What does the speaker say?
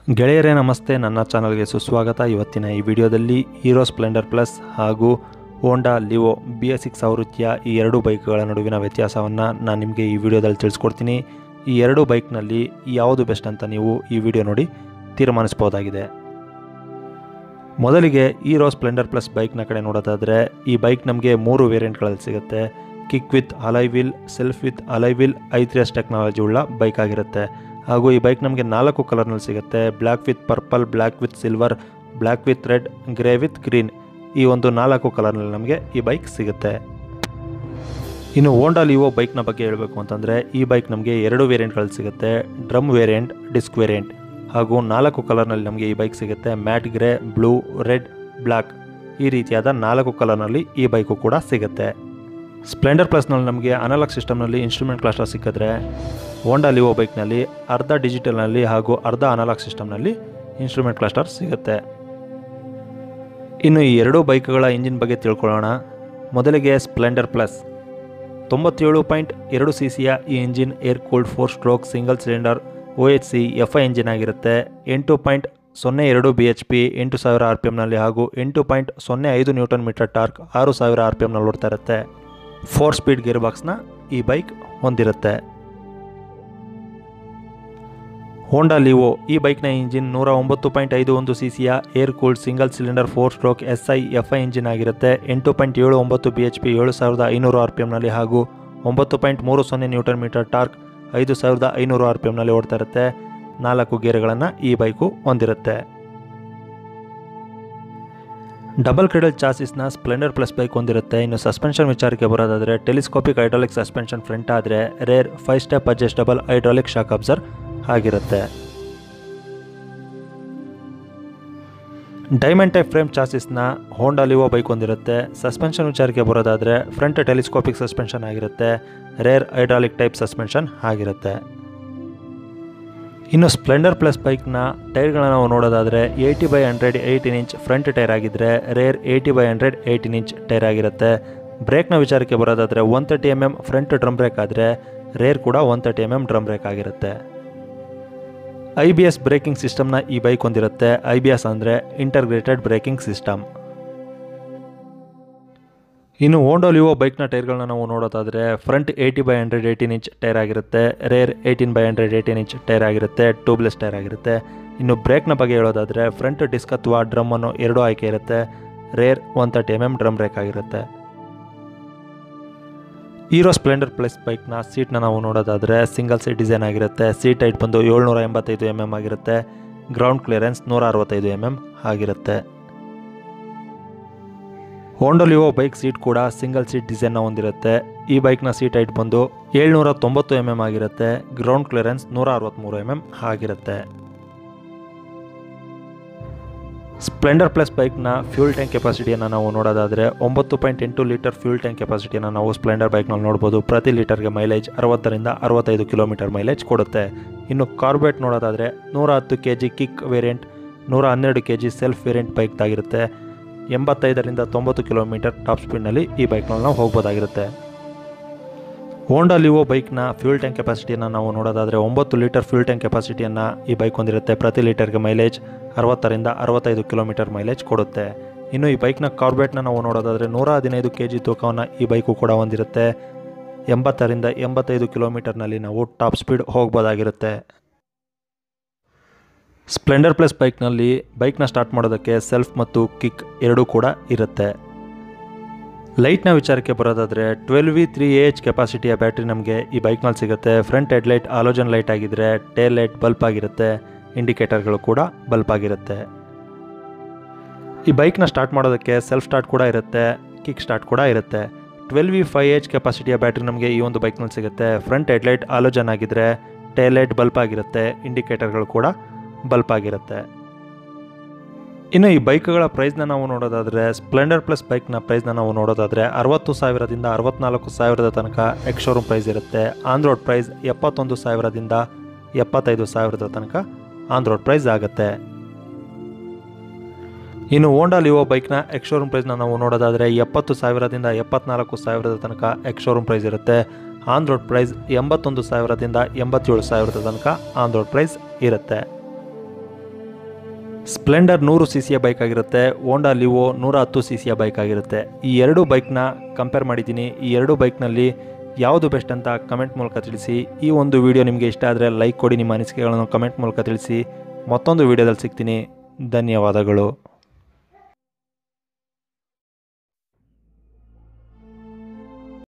ಗೆಳೆಯರೇ ನಮಸ್ತೆ ನನ್ನ ಚಾನಲ್ಗೆ ಸುಸ್ವಾಗತ ಇವತ್ತಿನ ಈ ವಿಡಿಯೋದಲ್ಲಿ ಹೀರೋ ಸ್ಪ್ಲೆಂಡರ್ ಪ್ಲಸ್ ಹಾಗೂ Honda Livo B S six ಆವೃತ್ತಿಯ ಈ ಎರಡು ಬೈಕ್ಗಳ ನಡುವಿನ ವ್ಯತ್ಯಾಸವನ್ನು ನಾನು ನಿಮಗೆ ಈ ವಿಡಿಯೋದಲ್ಲಿ ತಿಳಿಸ್ಕೊಡ್ತೀನಿ ಈ ಎರಡು ಬೈಕ್ನಲ್ಲಿ ಯಾವುದು ಬೆಸ್ಟ್ ಅಂತ ನೀವು ಈ ವಿಡಿಯೋ ನೋಡಿ ತೀರ್ಮಾನಿಸ್ಬೋದಾಗಿದೆ ಮೊದಲಿಗೆ ಹೀರೋ ಸ್ಪ್ಲೆಂಡರ್ ಪ್ಲಸ್ ಬೈಕ್ನ ಕಡೆ ನೋಡೋದಾದರೆ ಈ ಬೈಕ್ ನಮಗೆ ಮೂರು ವೇರಿಯಂಟ್ಗಳಲ್ಲಿ ಸಿಗುತ್ತೆ kick with alloy wheel self with alloy wheel I three S technology ಉಳ್ಳ ಬೈಕ್ ಆಗಿರುತ್ತೆ ಹಾಗೂ ಈ ಬೈಕ್ ನಮಗೆ ನಾಲ್ಕು ಕಲರ್ನಲ್ಲಿ ಸಿಗುತ್ತೆ black with purple black with silver black with red grey with green ಈ ಒಂದು ನಾಲ್ಕು ಕಲರ್ನಲ್ಲಿ ನಮಗೆ ಈ ಬೈಕ್ ಸಿಗುತ್ತೆ ಇನ್ನು ಹೋಂಡಾ ಲಿವೋ ಬೈಕ್ನ ಬಗ್ಗೆ ಹೇಳಬೇಕು ಅಂತಂದರೆ ಈ ಬೈಕ್ ನಮಗೆ ಎರಡು ವೇರಿಯಂಟ್ಗಳಲ್ಲಿ ಸಿಗುತ್ತೆ ಡ್ರಮ್ ವೇರಿಯಂಟ್ ಡಿಸ್ಕ್ ವೇರಿಯಂಟ್ ಹಾಗೂ ನಾಲ್ಕು ಕಲರ್ನಲ್ಲಿ ನಮಗೆ ಈ ಬೈಕ್ ಸಿಗುತ್ತೆ matte grey blue red black ಈ ರೀತಿಯಾದ ನಾಲ್ಕು ಕಲರ್ನಲ್ಲಿ ಈ ಬೈಕು ಕೂಡ ಸಿಗುತ್ತೆ ಸ್ಪ್ಲೆಂಡರ್ ಪ್ಲಸ್ನಲ್ಲಿ ನಮಗೆ ಅನಲಾಗ್ ಸಿಸ್ಟಮ್ನಲ್ಲಿ ಇನ್ಸ್ಟ್ರೂಮೆಂಟ್ ಕ್ಲಾಸ್ಟರ್ ಸಿಕ್ಕಿದ್ರೆ ಹೋಂಡಾ ಲಿವೋ ಬೈಕ್ನಲ್ಲಿ ಅರ್ಧ ಡಿಜಿಟಲ್ನಲ್ಲಿ ಹಾಗೂ ಅರ್ಧ ಅನಲಾಗ್ ಸಿಸ್ಟಮ್ನಲ್ಲಿ ಇನ್ಸ್ಟ್ರೂಮೆಂಟ್ ಕ್ಲಸ್ಟರ್ ಸಿಗುತ್ತೆ ಇನ್ನು ಈ ಎರಡೂ ಬೈಕ್ಗಳ ಇಂಜಿನ್ ಬಗ್ಗೆ ತಿಳ್ಕೊಳ್ಳೋಣ ಮೊದಲಿಗೆ ಸ್ಪ್ಲೆಂಡರ್ ಪ್ಲಸ್ ತೊಂಬತ್ತೇಳು ಪಾಯಿಂಟ್ ಎರಡು ಸಿ ಸಿಯ ಈ engine air cooled four stroke single cylinder O H C F I engine ಆಗಿರುತ್ತೆ ಎಂಟು ಪಾಯಿಂಟ್ ಸೊನ್ನೆ ಎರಡು ಬಿ ಎಚ್ ಪಿ ಎಂಟು ಸಾವಿರ ಆರ್ ಪಿ ಎಮ್ನಲ್ಲಿ ಹಾಗೂ ಎಂಟು ಪಾಯಿಂಟ್ ಸೊನ್ನೆ ಐದು ನ್ಯೂಟನ್ ಮೀಟರ್ ಟಾರ್ಕ್ ಆರು ಸಾವಿರ ಆರ್ ಪಿ ಎಮ್ನಲ್ಲಿ ಓಡ್ತಾ ಇರುತ್ತೆ ಫೋರ್ ಸ್ಪೀಡ್ ಗೇರ್ ಬಾಕ್ಸ್ನ ಈ ಬೈಕ್ ಹೊಂದಿರುತ್ತೆ ಹೋಂಡಾ ಲಿವೋ ಈ ಬೈಕ್ನ ಇಂಜಿನ್ ನೂರ ಒಂಬತ್ತು ಪಾಯಿಂಟ್ ಐದು ಒಂದು ಸಿ ಸಿಯ air cooled single cylinder four stroke S I F I engine ಆಗಿರುತ್ತೆ ಎಂಟು ಪಾಯಿಂಟ್ ಏಳು ಒಂಬತ್ತು ಬಿ ಎಚ್ ಪಿ ಏಳು ಸಾವಿರದ ಐನೂರು ಆರ್ ಪಿ ಎಮ್ನಲ್ಲಿ ಹಾಗೂ ಒಂಬತ್ತು ಪಾಯಿಂಟ್ ಮೂರು ಸೊನ್ನೆ ನ್ಯೂಟನ್ ಮೀಟರ್ ಟಾರ್ಕ್ ಐದು ಸಾವಿರದ ಐನೂರು ಆರ್ ಪಿ ಎಮ್ನಲ್ಲಿ ಓಡ್ತಾ ಇರುತ್ತೆ ನಾಲ್ಕು ಗೇರ್ಗಳನ್ನು ಈ ಬೈಕು ಹೊಂದಿರುತ್ತೆ ಡಬಲ್ ಕ್ರೆಡಲ್ ಚಾಸಿಸ್ನ ಸ್ಪ್ಲೆಂಡರ್ ಪ್ಲಸ್ ಬೈಕ್ ಹೊಂದಿರುತ್ತೆ ಇನ್ನು ಸಸ್ಪೆನ್ಷನ್ ವಿಚಾರಕ್ಕೆ ಬರೋದಾದರೆ ಟೆಲಿಸ್ಕೋಪಿಕ್ ಹೈಡ್ರಾಲಿಕ್ ಸಸ್ಪೆನ್ಷನ್ ಫ್ರಂಟ್ ಆದರೆ rear five step adjustable hydraulic shock absorber ಆಗಿರುತ್ತೆ ಡೈಮಂಡ್ ಟೈಪ್ ಫ್ರೇಮ್ ಚಾಸಿಸ್ನ ಹೋಂಡಾ ಲಿವೋ ಬೈಕ್ ಹೊಂದಿರುತ್ತೆ ಸಸ್ಪೆನ್ಷನ್ ವಿಚಾರಕ್ಕೆ ಬರೋದಾದರೆ ಫ್ರಂಟ್ ಟೆಲಿಸ್ಕೋಪಿಕ್ ಸಸ್ಪೆನ್ಷನ್ ಆಗಿರುತ್ತೆ ರೇರ್ ಹೈಡ್ರಾಲಿಕ್ ಟೈಪ್ ಸಸ್ಪೆನ್ಷನ್ ಆಗಿರುತ್ತೆ ಇನ್ನು ಸ್ಪ್ಲೆಂಡರ್ ಪ್ಲಸ್ ಬೈಕ್ನ ಟೈರ್ಗಳನ್ನ ನಾವು ನೋಡೋದಾದರೆ eighty by hundred eighteen inch front tyre ಆಗಿದ್ದರೆ rear eighty by hundred eighteen inch tyre ಆಗಿರುತ್ತೆ ಬ್ರೇಕ್ನ ವಿಚಾರಕ್ಕೆ ಬರೋದಾದರೆ one thirty M M front drum brake ಆದರೆ ರೇರ್ ಕೂಡ one thirty M M drum brake ಆಗಿರುತ್ತೆ ಐ ಬಿ ಎಸ್ ಬ್ರೇಕಿಂಗ್ ಸಿಸ್ಟಮ್ನ ಈ ಬೈಕ್ ಹೊಂದಿರುತ್ತೆ ಐ ಬಿ ಎಸ್ ಅಂದರೆ ಇಂಟರ್ಗ್ರೇಟೆಡ್ ಬ್ರೇಕಿಂಗ್ ಸಿಸ್ಟಮ್ ಇನ್ನು ಹೋಂಡೋ ಲಿವೋ ಬೈಕ್ನ ಟೈರ್ಗಳನ್ನ ನಾವು ನೋಡೋದಾದರೆ front eighty by hundred eighteen inch tyre ಆಗಿರುತ್ತೆ rear eighteen by hundred eighteen inch tyre ಆಗಿರುತ್ತೆ ಟ್ಯೂಬ್ಲೆಸ್ ಟೈರ್ ಆಗಿರುತ್ತೆ ಇನ್ನು ಬ್ರೇಕ್ನ ಬಗ್ಗೆ ಹೇಳೋದಾದರೆ ಫ್ರಂಟ್ ಡಿಸ್ಕ್ ಅಥವಾ ಡ್ರಮ್ ಅನ್ನೋ ಎರಡೂ ಆಯ್ಕೆ ಇರುತ್ತೆ rear one thirty M M drum brake ಆಗಿರುತ್ತೆ ಹೀರೋ ಸ್ಪ್ಲೆಂಡರ್ ಪ್ಲಸ್ ಬೈಕ್ನ ಸೀಟ್ನ ನಾವು ನೋಡೋದಾದರೆ ಸಿಂಗಲ್ ಸೀಟ್ ಡಿಸೈನ್ ಆಗಿರುತ್ತೆ ಸೀಟ್ ಹೈಟ್ ಬಂದು ಏಳ್ನೂರ ಎಂಬತ್ತೈದು ಎಮ್ ಎಮ್ ಆಗಿರುತ್ತೆ ಗ್ರೌಂಡ್ ಕ್ಲಿಯರೆನ್ಸ್ ನೂರ ಅರವತ್ತೈದು ಎಮ್ ಎಮ್ ಆಗಿರುತ್ತೆ ಹೋಂಡೋ ಲಿವೋ ಬೈಕ್ ಸೀಟ್ ಕೂಡ ಸಿಂಗಲ್ ಸೀಟ್ ಡಿಸೈನ್ನ ಹೊಂದಿರುತ್ತೆ ಈ ಬೈಕ್ನ ಸೀಟ್ ಹೈಟ್ ಬಂದು ಏಳ್ನೂರ ತೊಂಬತ್ತು ಎಮ್ ಎಮ್ ಆಗಿರುತ್ತೆ ಗ್ರೌಂಡ್ ಕ್ಲಿಯರೆನ್ಸ್ ನೂರ ಅರವತ್ತ್ಮೂರು ಎಮ್ ಎಮ್ ಆಗಿರುತ್ತೆ ಸ್ಪ್ಲೆಂಡರ್ ಪ್ಲಸ್ ಬೈಕ್ನ ಫ್ಯೂಲ್ ಟ್ಯಾಂಕ್ ಕೆಪಾಸಿಟಿಯನ್ನು ನಾವು ನೋಡೋದಾದರೆ ಒಂಬತ್ತು ಪಾಯಿಂಟ್ ಎಂಟು ಲೀಟರ್ ಫ್ಯೂಲ್ ಟ್ಯಾಂಕ್ ಕೆಪಾಸಿಟಿಯನ್ನು ನಾವು ಸ್ಪ್ಲೆಂಡರ್ ಬೈಕ್ನಲ್ಲಿ ನೋಡ್ಬೋದು ಪ್ರತಿ ಲೀಟರ್ಗೆ ಮೈಲೇಜ್ ಅರವತ್ತರಿಂದ ಅರವತ್ತೈದು ಕಿಲೋಮೀಟರ್ ಮೈಲೇಜ್ ಕೊಡುತ್ತೆ ಇನ್ನು ಕಾರ್ಬೇಟ್ ನೋಡೋದಾದರೆ ನೂರ ಹತ್ತು ಕೆ ಜಿ ಕಿಕ್ ವೇರಿಯಂಟ್ ನೂರ ಹನ್ನೆರಡು ಕೆ ಜಿ ಸೆಲ್ಫ್ ವೇರಿಯಂಟ್ ಬೈಕ್ದಾಗಿರುತ್ತೆ ಎಂಬತ್ತೈದರಿಂದ ತೊಂಬತ್ತು ಕಿಲೋಮೀಟರ್ ಟಾಪ್ ಸ್ಪೀಡ್ನಲ್ಲಿ ಈ ಬೈಕ್ನಲ್ಲಿ ನಾವು ಹೋಗ್ಬೋದಾಗಿರುತ್ತೆ ಹೋಂಡಾ ಲಿವೋ ಬೈಕ್ನ ಫ್ಯೂಲ್ ಟ್ಯಾಂಕ್ ಕೆಪಾಸಿಟಿಯನ್ನು ನಾವು ನೋಡೋದಾದರೆ ಒಂಬತ್ತು ಲೀಟರ್ ಫ್ಯೂಲ್ ಟ್ಯಾಂಕ್ ಕೆಪಾಸಿಟಿಯನ್ನು ಈ ಬೈಕ್ ಹೊಂದಿರುತ್ತೆ ಪ್ರತಿ ಲೀಟರ್ಗೆ ಮೈಲೇಜ್ ಅರವತ್ತರಿಂದ ಅರವತ್ತೈದು ಕಿಲೋಮೀಟರ್ ಮೈಲೇಜ್ ಕೊಡುತ್ತೆ ಇನ್ನು ಈ ಬೈಕ್ನ ಕಾರ್ಬೇಟ್ನ ನಾವು ನೋಡೋದಾದರೆ ನೂರ ಹದಿನೈದು ಕೆ ಜಿ ತೂಕವನ್ನು ಈ ಬೈಕು ಕೂಡ ಹೊಂದಿರುತ್ತೆ ಎಂಬತ್ತರಿಂದ ಎಂಬತ್ತೈದು ಕಿಲೋಮೀಟರ್ನಲ್ಲಿ ನಾವು ಟಾಪ್ ಸ್ಪೀಡ್ ಹೋಗ್ಬೋದಾಗಿರುತ್ತೆ ಸ್ಪ್ಲೆಂಡರ್ ಪ್ಲಸ್ ಬೈಕ್ನಲ್ಲಿ ಬೈಕ್ನ ಸ್ಟಾರ್ಟ್ ಮಾಡೋದಕ್ಕೆ ಸೆಲ್ಫ್ ಮತ್ತು ಕಿಕ್ ಎರಡೂ ಕೂಡ ಇರುತ್ತೆ ಲೈಟ್ನ ವಿಚಾರಕ್ಕೆ ಬರೋದಾದರೆ twelve V three A H ಕೆಪಾಸಿಟಿಯ ಬ್ಯಾಟ್ರಿ ನಮಗೆ ಈ ಬೈಕ್ನಲ್ಲಿ ಸಿಗುತ್ತೆ ಫ್ರಂಟ್ ಹೆಡ್ಲೈಟ್ ಆಲೋಜನ್ ಲೈಟ್ ಆಗಿದ್ದರೆ ಟೇಲ್ ಲೈಟ್ ಬಲ್ಪ್ ಆಗಿರುತ್ತೆ ಇಂಡಿಕೇಟರ್ಗಳು ಕೂಡ ಬಲ್ಪ್ ಆಗಿರುತ್ತೆ ಈ ಬೈಕ್ನ ಸ್ಟಾರ್ಟ್ ಮಾಡೋದಕ್ಕೆ ಸೆಲ್ಫ್ ಸ್ಟಾರ್ಟ್ ಕೂಡ ಇರುತ್ತೆ ಕಿಕ್ ಸ್ಟಾರ್ಟ್ ಕೂಡ ಇರುತ್ತೆ ಟ್ವೆಲ್ ವಿ ಫೈ ಎಚ್ ಕೆಪಾಸಿಟಿಯ ಬ್ಯಾಟ್ರಿ ನಮಗೆ ಈ ಒಂದು ಬೈಕ್ನಲ್ಲಿ ಸಿಗುತ್ತೆ ಫ್ರಂಟ್ ಹೆಡ್ಲೈಟ್ ಆಲೋಜನ್ ಆಗಿದ್ದರೆ ಟೇಲ್ ಲೈಟ್ ಬಲ್ಪ್ ಆಗಿರುತ್ತೆ ಇಂಡಿಕೇಟರ್ಗಳು ಕೂಡ ಬಲ್ಪ್ ಆಗಿರುತ್ತೆ ಇನ್ನು ಈ ಬೈಕ್ಗಳ ಪ್ರೈಸ್ನ ನಾವು ನೋಡೋದಾದರೆ ಸ್ಪ್ಲೆಂಡರ್ ಪ್ಲಸ್ ಬೈಕ್ನ ಪ್ರೈಸ್ನ ನಾವು ನೋಡೋದಾದರೆ ಅರವತ್ತು ಸಾವಿರದಿಂದ ಅರವತ್ನಾಲ್ಕು ಸಾವಿರದ ತನಕ ಎಕ್ಸ್ ಶೋರೂಮ್ ಪ್ರೈಸ್ ಇರುತ್ತೆ ಆನ್ ರೋಡ್ ಪ್ರೈಸ್ ಎಪ್ಪತ್ತೊಂದು ಸಾವಿರದಿಂದ ಎಪ್ಪತ್ತೈದು ಸಾವಿರದ ತನಕ ಆನ್ ರೋಡ್ ಪ್ರೈಸ್ ಆಗುತ್ತೆ ಇನ್ನು ಹೋಂಡಾ ಲಿವೋ ಬೈಕ್ನ ಎಕ್ಸ್ ಶೋರೂಮ್ ಪ್ರೈಸ್ನ ನಾವು ನೋಡೋದಾದರೆ ಎಪ್ಪತ್ತು ಸಾವಿರದಿಂದ ಎಪ್ಪತ್ನಾಲ್ಕು ಸಾವಿರದ ತನಕ ಎಕ್ಸ್ ಶೋರೂಮ್ ಪ್ರೈಸ್ ಇರುತ್ತೆ ಆನ್ ರೋಡ್ ಪ್ರೈಸ್ ಎಂಬತ್ತೊಂದು ಸಾವಿರದಿಂದ ಎಂಬತ್ತೇಳು ಸಾವಿರದ ತನಕ ಆನ್ ರೋಡ್ ಪ್ರೈಸ್ ಇರುತ್ತೆ ಸ್ಪ್ಲೆಂಡರ್ ನೂರು ಸಿ ಸಿಯ ಬೈಕ್ ಆಗಿರುತ್ತೆ ಹೋಂಡಾ ಲಿವೋ ನೂರ ಹತ್ತು ಸಿ ಸಿಯ ಬೈಕ್ ಆಗಿರುತ್ತೆ ಈ ಎರಡು ಬೈಕ್ನ ಕಂಪೇರ್ ಮಾಡಿದ್ದೀನಿ ಈ ಎರಡು ಬೈಕ್ನಲ್ಲಿ ಯಾವುದು ಬೆಸ್ಟ್ ಅಂತ ಕಮೆಂಟ್ ಮೂಲಕ ತಿಳಿಸಿ ಈ ಒಂದು ವಿಡಿಯೋ ನಿಮಗೆ ಇಷ್ಟ ಆದರೆ ಲೈಕ್ ಕೊಡಿ ನಿಮ್ಮ ಅನಿಸಿಕೆಗಳನ್ನು ಕಮೆಂಟ್ ಮೂಲಕ ತಿಳಿಸಿ ಮತ್ತೊಂದು ವಿಡಿಯೋದಲ್ಲಿ ಸಿಗ್ತೀನಿ ಧನ್ಯವಾದಗಳು